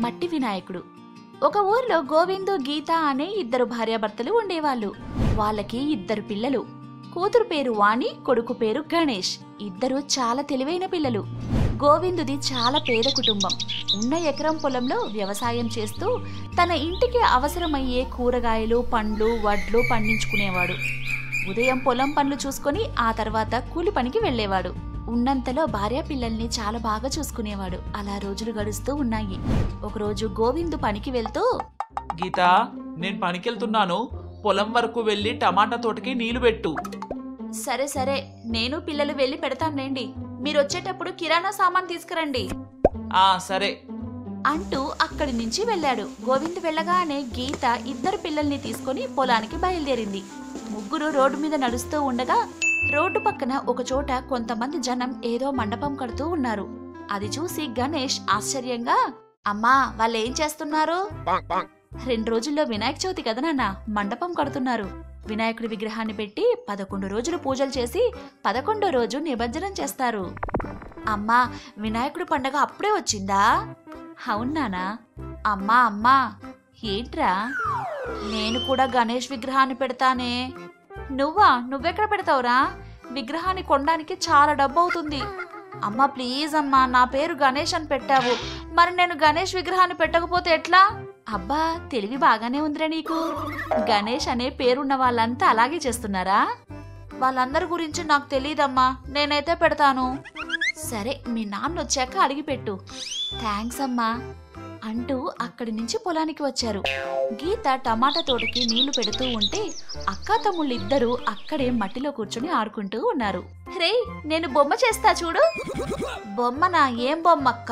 మట్టి వినాయకుడు ఒక ఊర్లో గోవిందు గీత అనే ఇద్దరు భార్యాభర్తలు ఉండేవాళ్ళు వాళ్ళకి ఇద్దరు పిల్లలు కూతురు పేరు వాణి కొడుకు పేరు గణేష్ ఇద్దరు చాలా తెలివైన పిల్లలు గోవిందుది చాలా పేద కుటుంబం ఉన్న ఎకరం పొలంలో వ్యవసాయం చేస్తూ తన ఇంటికి అవసరమయ్యే కూరగాయలు పండ్లు వడ్లు పండించుకునేవాడు ఉదయం పొలం పనులు చూసుకొని ఆ తర్వాత కూలి పనికి వెళ్ళేవాడు ఉన్నంతలో భార్య పిల్లల్ని చాలా బాగా చూసుకునేవాడు అలా రోజులు గడుస్తూ ఉన్నాయి ఒకరోజు గోవిందు పనికి వెళ్తూ గీత నేను పనికెళ్తున్నాను పొలం వరకు వెళ్ళి టమాటా తోటకి నీళ్లు పెట్టు సరే సరే నేను పిల్లలు వెళ్ళి పెడతాంలేండి మీరు వచ్చేటప్పుడు కిరాణా సామాన్ తీసుకురండి ఆ సరే అంటూ అక్కడి నుంచి వెళ్ళాడు గోవింద్ వెళ్ళగానే గీత ఇద్దరు పిల్లల్ని తీసుకొని పొలానికి బయలుదేరింది ముగ్గురు రోడ్డు మీద నడుస్తూ ఉండగా రోడ్డు పక్కన ఒక చోట కొంతమంది జనం ఏదో మండపం కడుతూ ఉన్నారు అది చూసి గణేష్ ఆశ్చర్యంగా అమ్మా వాళ్ళు ఏం చేస్తున్నారు రెండు రోజుల్లో వినాయక చవితి కదా నాన్న మండపం కడుతున్నారు వినాయకుడి విగ్రహాన్ని పెట్టి పదకొండు రోజులు పూజలు చేసి పదకొండో రోజు నిమజ్జనం చేస్తారు అమ్మా వినాయకుడి పండగ అప్పుడే వచ్చిందా అవునానా అమ్మా అమ్మా ఏంట్రా నేను కూడా గణేష్ విగ్రహాన్ని పెడతానే నువ్వా నువ్వెక్కడ పెడతావురా విగ్రహాన్ని కొనడానికి చాలా డబ్బు అవుతుంది అమ్మా ప్లీజ్ అమ్మా నా పేరు గణేష్ అని పెట్టావు మరి నేను గణేష్ విగ్రహాన్ని పెట్టకపోతే ఎట్లా అబ్బా తెలివి బాగానే ఉందిరా నీకు గణేష్ అనే పేరున్న వాళ్ళంతా అలాగే చేస్తున్నారా వాళ్ళందరి గురించి నాకు తెలియదమ్మా నేనైతే పెడతాను సరే మీ నాన్న వచ్చాక అడిగిపెట్టు థ్యాంక్స్ అమ్మా అంటూ అక్కడి నుంచి పొలానికి వచ్చారు గీత టమాటా తోటకి నీళ్లు పెడుతూ ఉంటే అక్క తమ్ముళ్ళు ఇద్దరు అక్కడే మట్టిలో కూర్చుని ఆడుకుంటూ ఉన్నారు రే నేను బొమ్మ చేస్తా చూడు బొమ్మనా ఏం బొమ్మక్క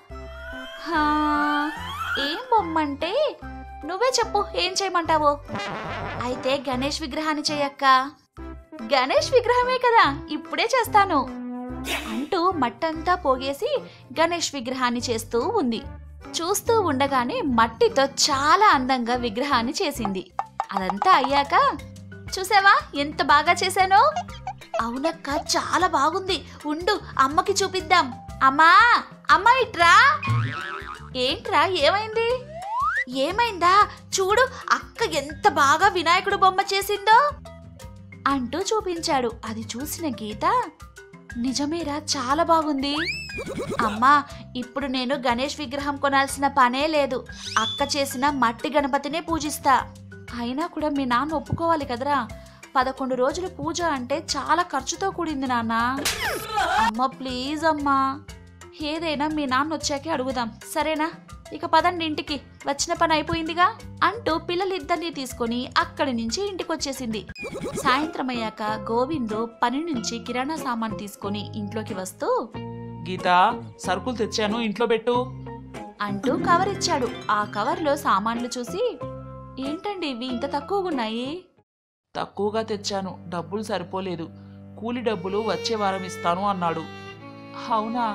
హా, ఏం బొమ్మ అంటే నువ్వే చెప్పు ఏం చేయమంటావో అయితే గణేష్ విగ్రహాన్ని చేయక్క గణేష్ విగ్రహమే కదా ఇప్పుడే చేస్తాను అంటూ మట్టంతా పోగేసి గణేష్ విగ్రహాన్ని చేస్తూ ఉంది చూస్తూ ఉండగానే మట్టితో చాలా అందంగా విగ్రహాన్ని చేసింది అదంతా అయ్యాక చూసావా ఎంత బాగా చేశానో అవునక్క చాలా బాగుంది ఉండు అమ్మకి చూపిద్దాం అమ్మా అమ్మ ఇట్రా ఏంట్రా ఏమైంది ఏమైందా చూడు అక్క ఎంత బాగా వినాయకుడు బొమ్మ చేసిందో అంటూ చూపించాడు అది చూసిన గీత నిజమేరా చాలా బాగుంది అమ్మా ఇప్పుడు నేను గణేష్ విగ్రహం కొనాల్సిన పనే లేదు అక్క చేసిన మట్టి గణపతినే పూజిస్తా అయినా కూడా మీ నాన్న ఒప్పుకోవాలి కదరా పదకొండు రోజులు పూజ అంటే చాలా ఖర్చుతో కూడింది నాన్న అమ్మ ప్లీజ్ అమ్మా ఏదైనా మీ నాన్న వచ్చాకే అడుగుదాం సరేనా ఇక పదండి ఇంటికి వచ్చిన పని అయిపోయిందిగా అంటూ పిల్లలిద్దరినీ తీసుకొని అక్కడి నుంచి ఇంటికొచ్చేసింది సాయంత్రం అయ్యాక గోవిందు పని నుంచి కిరాణా సామాన్ తీసుకొని ఇంట్లోకి వస్తూ గీత సరుకులు తెచ్చాను ఇంట్లో పెట్టు అంటూ కవర్ ఇచ్చాడు ఆ కవర్లో సామాన్లు చూసి ఏంటండి ఇవి ఇంత తక్కువగా ఉన్నాయి తక్కువగా తెచ్చాను డబ్బులు సరిపోలేదు కూలి డబ్బులు వచ్చే వారం ఇస్తాను అన్నాడు అవునా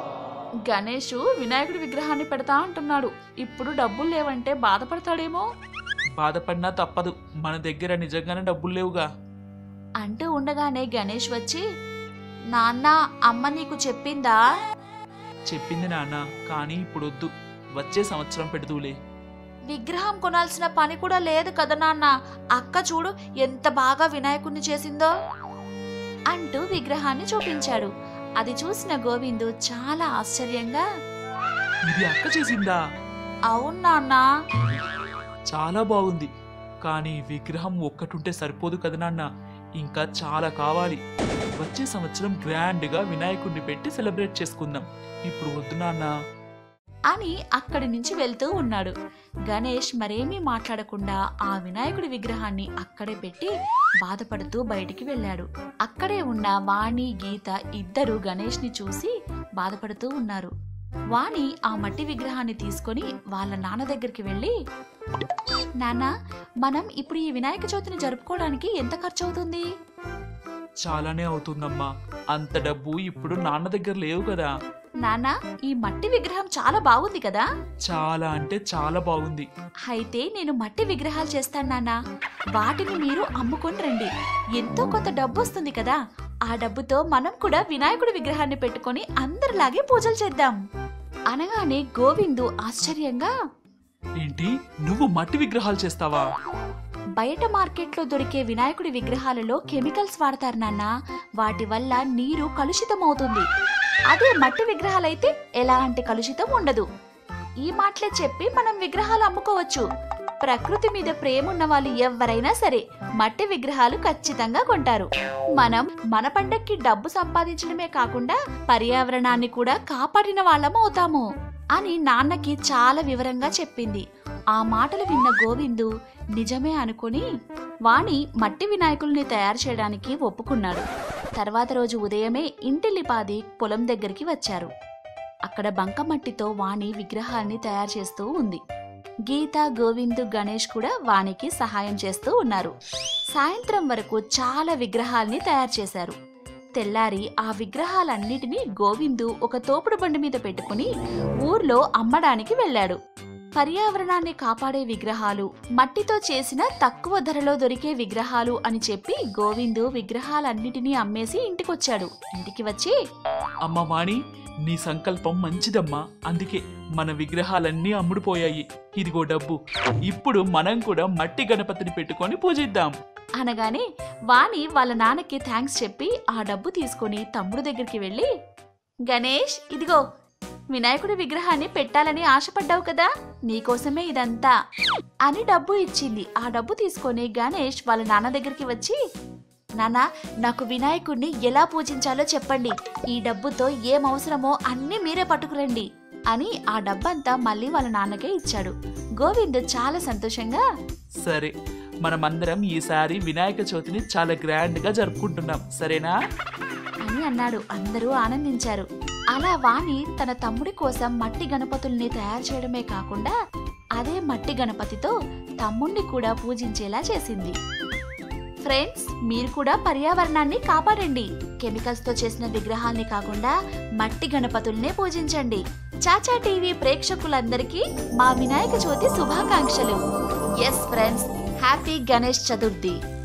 గణేష్ వినాయకుడి విగ్రహాన్ని పెడతా అంటున్నాడు ఇప్పుడు డబ్బులు లేవంటే బాధపడతాడేమో బాధపడినా తప్పదు మన దగ్గర నిజంగానే డబ్బులు లేవుగా అంటూ ఉండగానే గణేష్ వచ్చి నాన్న అమ్మ నీకు చెప్పిందా చెప్పింది నాన్న కానీ ఇప్పుడు వద్దు వచ్చే సంవత్సరం పెడుతూలే విగ్రహం కొనాల్సిన పని కూడా లేదు కదా నాన్న అక్క చూడు ఎంత బాగా వినాయకుడిని చేసిందో అంటూ విగ్రహాన్ని చూపించాడు అది చూసిన గోవిందు చాలా ఆశ్చర్యంగా ఇది అక్క చేసిందా అవును నాన్న చాలా బాగుంది కానీ విగ్రహం ఒక్కటుంటే సరిపోదు కదా నాన్న ఇంకా చాలా కావాలి వచ్చే సంవత్సరం గ్రాండ్గా వినాయకుడిని పెట్టి సెలబ్రేట్ చేసుకుందాం ఇప్పుడు వద్దు నాన్న అని అక్కడి నుంచి వెళ్తూ ఉన్నాడు గణేష్ మరేమీ మాట్లాడకుండా ఆ వినాయకుడి విగ్రహాన్ని అక్కడే పెట్టి బాధపడుతూ బయటికి వెళ్ళాడు అక్కడే ఉన్న వాణి గీత ఇద్దరు గణేష్ని చూసి బాధపడుతూ ఉన్నారు వాణి ఆ మట్టి విగ్రహాన్ని తీసుకొని వాళ్ళ నాన్న దగ్గరికి వెళ్ళి నాన్న మనం ఇప్పుడు ఈ వినాయక చవితిని జరుపుకోవడానికి ఎంత ఖర్చు అవుతుంది చాలానే అవుతుందమ్మా అంత డబ్బు ఇప్పుడు నాన్న దగ్గర లేవు కదా నాన్న ఈ మట్టి విగ్రహం చాలా బాగుంది కదా చాలా అంటే చాలా బాగుంది అయితే నేను మట్టి విగ్రహాలు చేస్తాను నాన్న వాటిని మీరు అమ్ముకొని రండి ఎంతో కొంత డబ్బు వస్తుంది కదా ఆ డబ్బుతో మనం కూడా వినాయకుడి విగ్రహాన్ని పెట్టుకొని అందరిలాగే పూజలు చేద్దాం అనగానే గోవిందు ఆశ్చర్యంగా ఏంటి నువ్వు మట్టి విగ్రహాలు చేస్తావా బయట మార్కెట్లో దొరికే వినాయకుడి విగ్రహాలలో కెమికల్స్ వాడతారు నాన్న వాటి వల్ల నీరు కలుషితమవుతుంది అదే మట్టి విగ్రహాలైతే ఎలాంటి కలుషితం ఉండదు ఈ మాటలే చెప్పి మనం విగ్రహాలు అమ్ముకోవచ్చు ప్రకృతి మీద ప్రేమ ఉన్న వాళ్ళు ఎవరైనా సరే మట్టి విగ్రహాలు ఖచ్చితంగా కొంటారు మనం మన పండక్కి డబ్బు సంపాదించడమే కాకుండా పర్యావరణాన్ని కూడా కాపాడిన వాళ్ళం అవుతాము అని నాన్నకి చాలా వివరంగా చెప్పింది ఆ మాటలు విన్న గోవిందు నిజమే అనుకుని వాణి మట్టి వినాయకుల్ని తయారు చేయడానికి ఒప్పుకున్నాడు తర్వాత రోజు ఉదయమే ఇంటిల్లిపాది పొలం దగ్గరికి వచ్చారు అక్కడ బంకమట్టితో వాణి విగ్రహాన్ని తయారు చేస్తూ ఉంది గీత గోవిందు గణేష్ కూడా వాణికి సహాయం చేస్తూ ఉన్నారు సాయంత్రం వరకు చాలా విగ్రహాల్ని తయారు చేశారు తెల్లారి ఆ విగ్రహాలన్నిటినీ గోవిందు ఒక తోపుడు బండి మీద పెట్టుకుని ఊర్లో అమ్మడానికి వెళ్ళాడు పర్యావరణాన్ని కాపాడే విగ్రహాలు మట్టితో చేసిన తక్కువ ధరలో దొరికే విగ్రహాలు అని చెప్పి గోవిందు విగ్రహాలన్నిటినీ అమ్మేసి ఇంటికొచ్చాడు ఇంటికి వచ్చి అమ్మ వాణి నీ సంకల్పం మంచిదమ్మా అందుకే మన విగ్రహాలన్నీ అమ్ముడుపోయాయి ఇదిగో డబ్బు ఇప్పుడు మనం కూడా మట్టి గణపతిని పెట్టుకొని పూజిద్దాం అనగానే వాణి వాళ్ళ నాన్నకి థ్యాంక్స్ చెప్పి ఆ డబ్బు తీసుకొని తమ్ముడు దగ్గరికి వెళ్ళి గణేష్ ఇదిగో వినాయకుడి విగ్రహాన్ని పెట్టాలని ఆశపడ్డావు కదా నీకోసమే ఇదంతా అని డబ్బు ఇచ్చింది ఆ డబ్బు తీసుకొని గణేష్ వాళ్ళ నాన్న దగ్గరికి వచ్చి నాన్న నాకు వినాయకుడిని ఎలా పూజించాలో చెప్పండి ఈ డబ్బుతో ఏం అవసరమో అన్నీ మీరే పట్టుకురండి అని ఆ డబ్బంతా మళ్ళీ వాళ్ళ నాన్నకే ఇచ్చాడు గోవింద్ చాలా సంతోషంగా సరే మనమందరం ఈసారి వినాయక చవితిని చాలా గ్రాండ్ గా జరుపుకుంటున్నాం సరేనా అని అన్నాడు అందరూ ఆనందించారు అలా వాణి తన తమ్ముడి కోసం మట్టి గణపతుల్ని తయారు చేయడమే కాకుండా అదే మట్టి గణపతితో తమ్ముణ్ణి కూడా పూజించేలా చేసింది ఫ్రెండ్స్ మీరు కూడా పర్యావరణాన్ని కాపాడండి కెమికల్స్ తో చేసిన విగ్రహాల్ని కాకుండా మట్టి గణపతుల్నే పూజించండి చాచా టీవీ ప్రేక్షకులందరికీ మా వినాయక చవితి శుభాకాంక్షలు yes friends happy Ganesh Chaturthi